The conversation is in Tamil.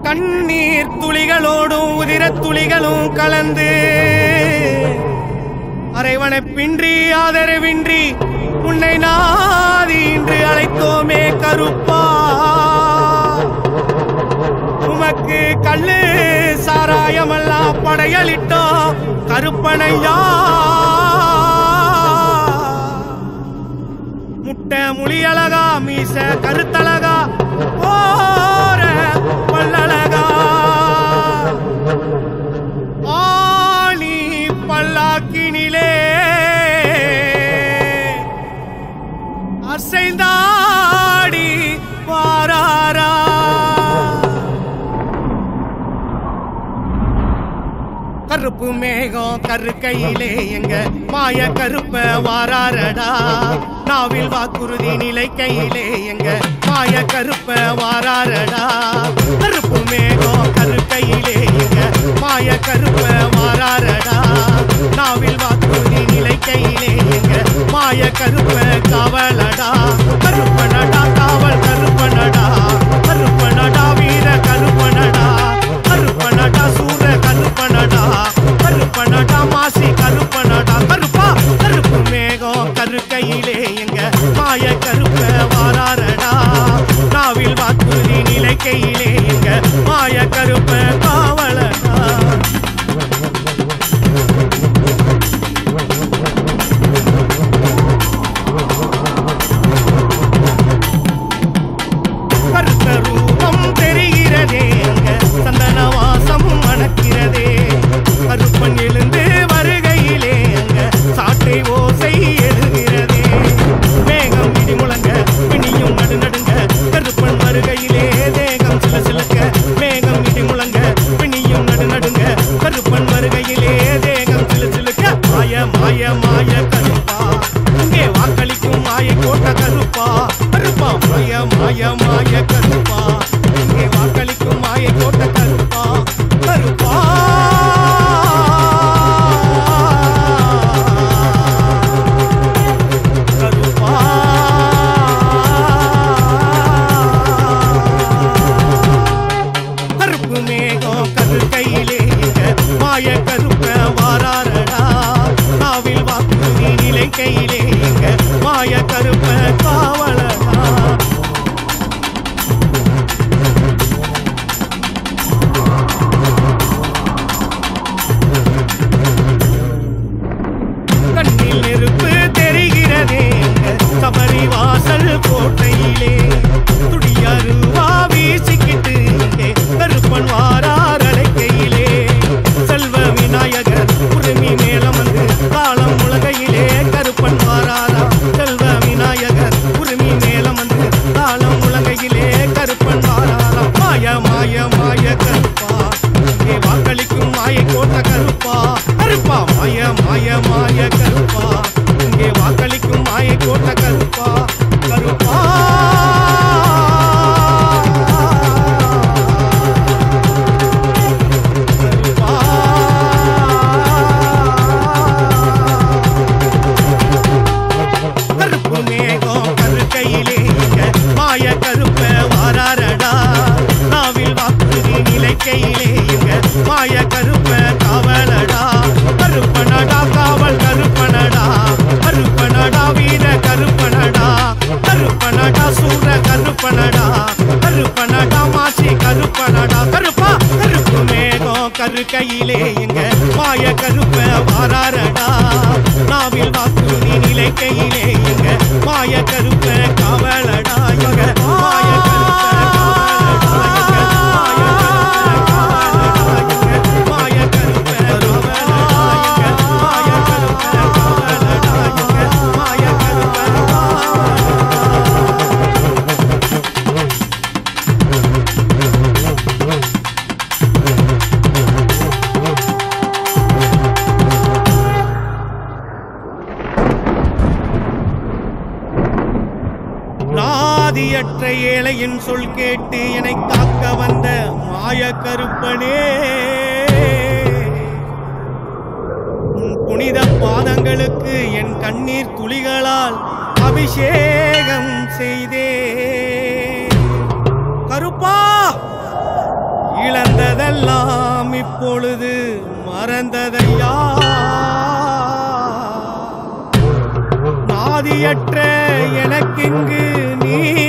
கண்ணீர் துளிகளோடும் உதிர துளிகளும் கலந்து அரைவணைப்பின்றி ஆதரவின்றி உன்னை நாதி இன்று அழைத்தோமே கருப்பா உமக்கு கல்லு சாராயமெல்லாம் படையலிட்டோம் கருப்பனையா முட்டை முழியழகா மீச கருத்தழகா போற பல்லழகா ஆணி பல்லாக்கினிலே அசைந்தாடி பாராரா கருப்பு மேகம் கரு கையிலே எங்க மாய கருப்ப வாராரடா நாவில் வாக்குறுதி நிலை கையிலே எங்க மாய கருப்ப வாராரடா கருப்பு மேகம் கரு கையிலே எங்க மாய கருப்ப வாராரடா நாவில் வாக்குறுதி நிலை கையிலே எங்க மாய கருப்ப காவலடா கருப்பனடா காவல் கருப்பனடா கருப்பனடா வீர கருப்பனடா கருப்பனடா சூர கருப்பனடா கருப்பனடா மாசி கருப்பனடா கருப்பா கருப்பு மேகம் கரு கையிலே எங்க மாய கருப்ப வாராரடா நாவில் வாக்குறுதி நிலை கையிலே எங்க மாய கருப்ப காவலடா கருத்த ரூபம் தெரிகிறதே அங்க சந்தன வாசம் மணக்கிறதே கருப்பன் எழுந்து வருகையிலே அங்க சாட்டை ஓசை எழுகிறதே மேகம் இடி முழங்க பிணியும் நடுநடுங்க கருப்பன் வருகையிலே தேகம் சில சிலக்க மேகம் இடி முழங்க பிணியும் நடுநடுங்க கருப்பன் வருகையிலே தேகம் சில சிலுக்க மாய மாய மாய கருப்பா இங்கே வாக்களிக்கும் மாயை கோட்ட கருப்பா கருப்பா மாய மாய மாய கருப்பா இங்கே வாக்களிக்கும் மாயை கோட்ட கருப்பா கருப்பா கருப்பா கருப்பு மேகம் கரு கையிலே எங்க மாய கருப்ப வாராரடா நாவில் வாக்குறுதி நிலை கையிலே எங்க மாய கருப்ப காவலடா கண்ணில் நெருப்பு தெரிகிறதே சபரி வாசல் கோட்டையிலே துடியருவா வீசிக்கிட்டு இங்கே கருப்பன் வாரார் அழைக்கையிலே செல்வ விநாயகர் உரிமை மேலம் வந்து காலம் உலகையிலே கருப்பன் வாராரா செல்வ விநாயகர் உரிமை மேலம் வந்து காலம் உலகையிலே கருப்பன் வாராரா மாய மாய மாய கருப்பா இங்கே வாக்களிக்கும் மாயை கோட்ட கருப்பா கருப்பா மாய மாய மாய கருப்பா இங்கே வாக்களிக்கும் மாயை கோட்ட கருப்பா கருப்பா கருப்பா கருப்பு மேகம் கரு கையிலே இங்க மாய கருப்ப வாராரடா நாவில் வாக்குறுதி நிலை கையிலே இங்க மாய கருப்ப காவலடா கருப்பனடா காவல் கருப்பனடா கருப்பனடா வீர கருப்பனடா கருப்பனடா சூர கருப்பனடா கருப்பனடா மாசி கருப்பனடா கருப்பா கருப்பு மேகம் கரு கையிலே எங்க மாய கருப்ப வாராரடா நாவில் வாக்குறுதி நிலை கையிலே எங்க மாய கருப்ப காவலடா எங்க மாய கருப்ப காவலடா, எங்க மாய கருப்ப காவலடா, எங்க மாய கருப்ப காவலடா, எங்க மாய கருப்ப காவலடா. நாதியற்ற ஏழையின் சொல் கேட்டு என்னை காக்க வந்த மாய கருப்பனே உன் புனித பாதங்களுக்கு என் கண்ணீர் துளிகளால் அபிஷேகம் செய்தே கருப்பா எல்லாம் இப்பொழுது மறந்ததையா நாதியற்ற எனக்கிங்கு நீ